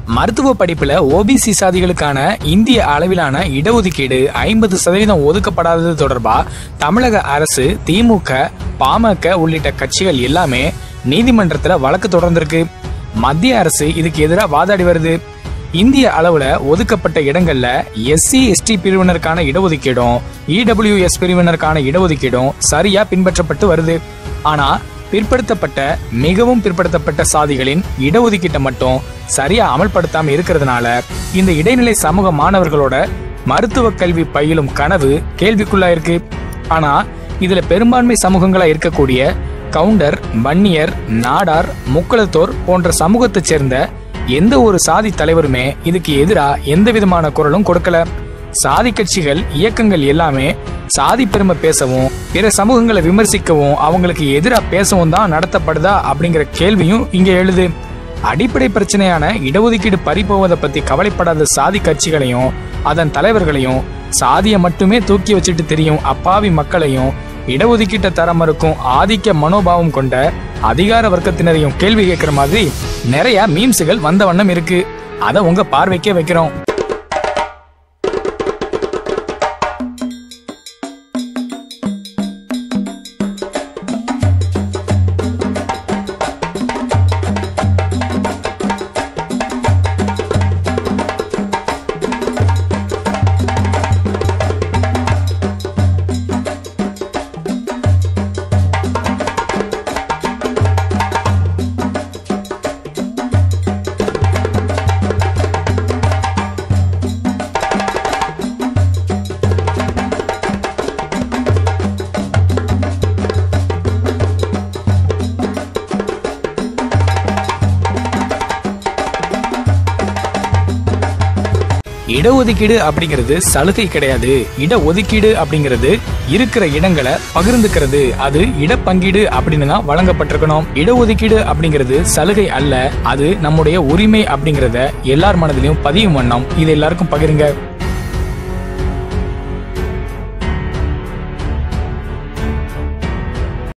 மருத்துவ படிப்புல ஓபிசி சாதிகளுக்கான இந்திய அளவிலான இடஒதுக்கீடு ஐம்பது சதவீதம் ஒதுக்கப்படாதது தொடர்பா தமிழக அரசு திமுக பாமக உள்ளிட்ட கட்சிகள் எல்லாமே நீதிமன்றத்துல வழக்கு தொடர்ந்திருக்கு மத்திய அரசு இதுக்கு எதிராக வாதாடி வருது இந்திய அளவுல ஒதுக்கப்பட்ட இடங்கள்ல எஸ்சி எஸ்டி பிரிவினருக்கான இடஒதுக்கீடும் இடபிள்யூஎஸ் பிரிவினருக்கான இடஒதுக்கீடும் சரியா பின்பற்றப்பட்டு வருது ஆனா பிற்படுத்தப்பட்ட மிகவும் பிற்படுத்தப்பட்ட சாதிகளின் இடஒதுக்கீட்டை மட்டும் சரியா அமல்படுத்தாம இருக்கிறதுனால இந்த இடைநிலை சமூக மாணவர்களோட மருத்துவ கல்வி பயிலும் கனவு கேள்விக்குள்ளாயிருக்கு ஆனா இதுல பெரும்பான்மை சமூகங்களா இருக்கக்கூடிய கவுண்டர் வன்னியர் நாடார் முக்குளத்தோர் போன்ற சமூகத்தைச் சேர்ந்த எந்த ஒரு சாதி தலைவருமே இதுக்கு எதிரா எந்த விதமான குரலும் கொடுக்கல சாதி கட்சிகள் இயக்கங்கள் எல்லாமே சாதி பெருமை பேசவும் பிற சமூகங்களை விமர்சிக்கவும் அவங்களுக்கு எதிராக பேசவும் தான் நடத்தப்படுதா அப்படிங்கிற கேள்வியும் இங்க எழுது அடிப்படை பிரச்சனையான இடஒதுக்கீடு பறிபோவதை பத்தி கவலைப்படாத சாதி கட்சிகளையும் அதன் தலைவர்களையும் சாதியை மட்டுமே தூக்கி வச்சுட்டு தெரியும் அப்பாவி மக்களையும் இடஒதுக்கீட்டை தர மறுக்கும் ஆதிக்க மனோபாவம் கொண்ட அதிகார வர்க்கத்தினரையும் கேள்வி கேட்கிற மாதிரி நிறைய மீம்ஸுகள் வந்த வண்ணம் இருக்கு அதை உங்க பார்வைக்கே வைக்கிறோம் இடஒதுக்கீடு அப்படிங்கிறது சலுகை கிடையாது இடஒதுக்கீடு அப்படிங்கிறது இருக்கிற இடங்களை பகிர்ந்துக்கிறது அது இடப்பங்கீடு அப்படின்னு தான் வழங்கப்பட்டிருக்கணும் இடஒதுக்கீடு அப்படிங்கிறது சலுகை அல்ல அது நம்முடைய உரிமை அப்படிங்கறத எல்லார் மனதிலும் பதியும் வண்ணம் இது எல்லாருக்கும் பகிருங்க